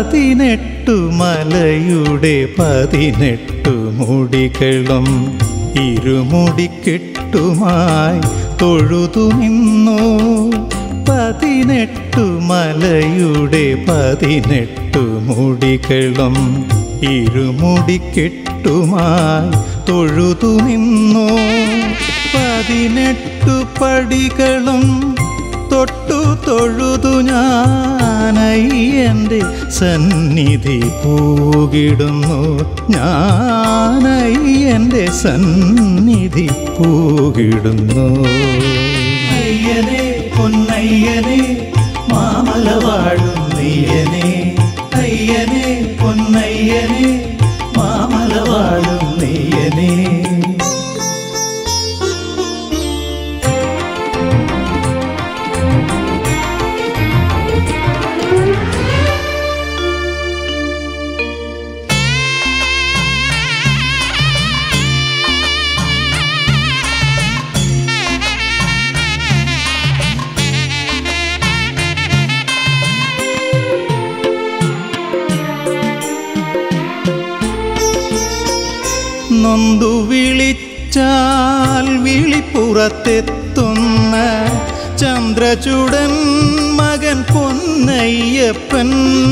പതിനെട്ടു മലയുടെ പതിനെട്ടു മുടികളും ഇരുമുടിക്കെട്ടുമായി തൊഴുതു നിന്നു പതിനെട്ടു മലയുടെ പതിനെട്ടു മുടികളും ഇരുമുടിക്കെട്ടുമായി തൊഴുതു നിന്നു പതിനെട്ടു പടികളും തൊട്ടു തൊഴുതു ഞാനയ്യൻ്റെ സന്നിധി പൂകിടുന്നു ഞാനയ്യൻ്റെ സന്നിധി പൂകിടുന്നു അയ്യനെ പൊന്നയ്യനെ മാമല വാഴും നെയ്യനെ അയ്യനെ പൊന്നയ്യനെ മാമല വാഴും നെയ്യനെ നൊന്തു വിളിച്ചാൽ വിളിപ്പുറത്തെത്തുന്ന ചന്ദ്രചൂടൻ മകൻ പൊന്നയ്യപ്പൻ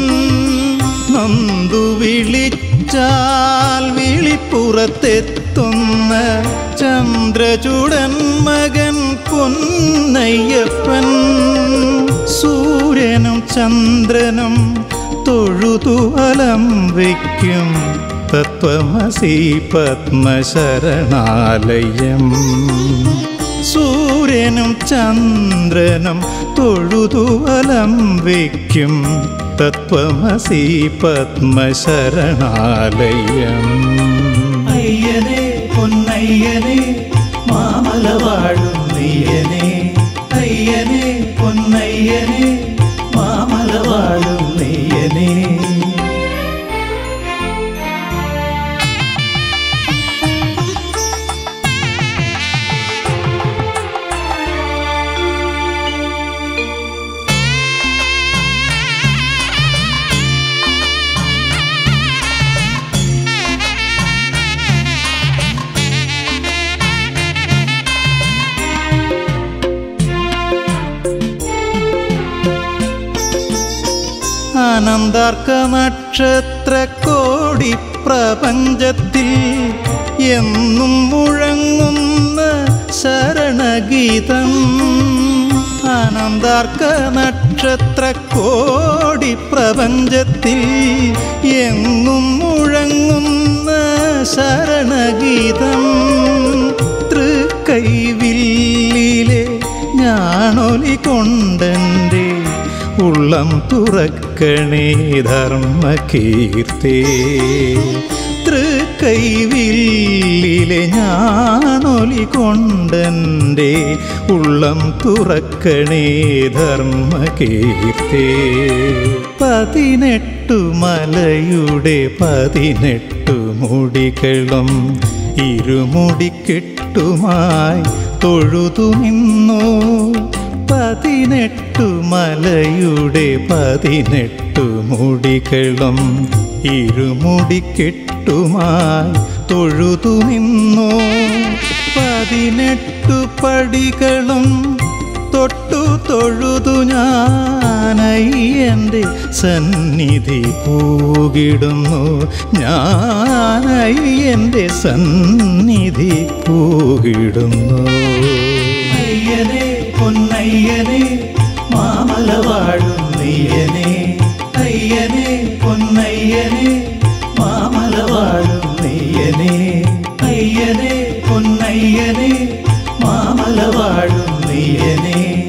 നൊന്തു വിളിച്ചാൽ വിളിപ്പുറത്തെത്തുന്ന ചന്ദ്രചൂടൻ മകൻ പൊന്നയ്യപ്പൻ സൂര്യനും ചന്ദ്രനും തൊഴുതുവലം വയ്ക്കും തത്വമസി പത്മശരണാലയം സൂര്യനും ചന്ദ്രനും തൊഴുതുവലം വയ്ക്കും തത്വമസി പത്മശരണാലയം അയ്യനെ പൊന്നയ്യനെ മാമല വാഴും നെയ്യനെ അയ്യനെ പൊന്നയ്യനെ മാമല വാഴും നെയ്യനെ ആനന്ദാർക്ക നക്ഷത്ര കോടി പ്രപഞ്ചത്തിൽ എന്നും മുഴങ്ങുന്ന ശരണഗീതം ആനന്ദാർക്ക നക്ഷത്ര കോടി പ്രപഞ്ചത്തിൽ എങ്ങും മുഴങ്ങുന്ന ശരണഗീതം തൃക്കൈവില്ലിലെ ഞാണൊലി കൊണ്ടെൻ്റെ ഉള്ളം തുറക്കണേ ധർമ്മകീർത്തേ തൃക്കൈവില്ലിലെ ഞാണൊലി കൊണ്ടെൻ്റെ ഉള്ളം തുറക്കണേ ധർമ്മകീർത്തേ പതിനെട്ടു മലയുടെ പതിനെട്ടു മുടികളും ഇരുമുടിക്കെട്ടുമായി തൊഴുതു നിന്നു പതിനെട്ടു മലയുടെ പതിനെട്ടു മുടികളും ഇരുമുടിക്കെട്ടുമായി തൊഴുതു നിന്നു പതിനെട്ടു പടികളും തൊട്ടു തൊഴുതു ഞാനയ്യൻ്റെ സന്നിധി പൂകിടുന്നു ഞാനയ്യൻ്റെ സന്നിധി പൂകിടുന്നു അയ്യനെ പൊന്നയ്യനെ മാമല വാഴും നെയ്യനെ അയ്യനെ പൊന്നയ്യനെ മാമല വാഴും നെയ്യനെ അയ്യനെ പൊന്നയ്യനെ മാമല വാഴും നെയ്യനെ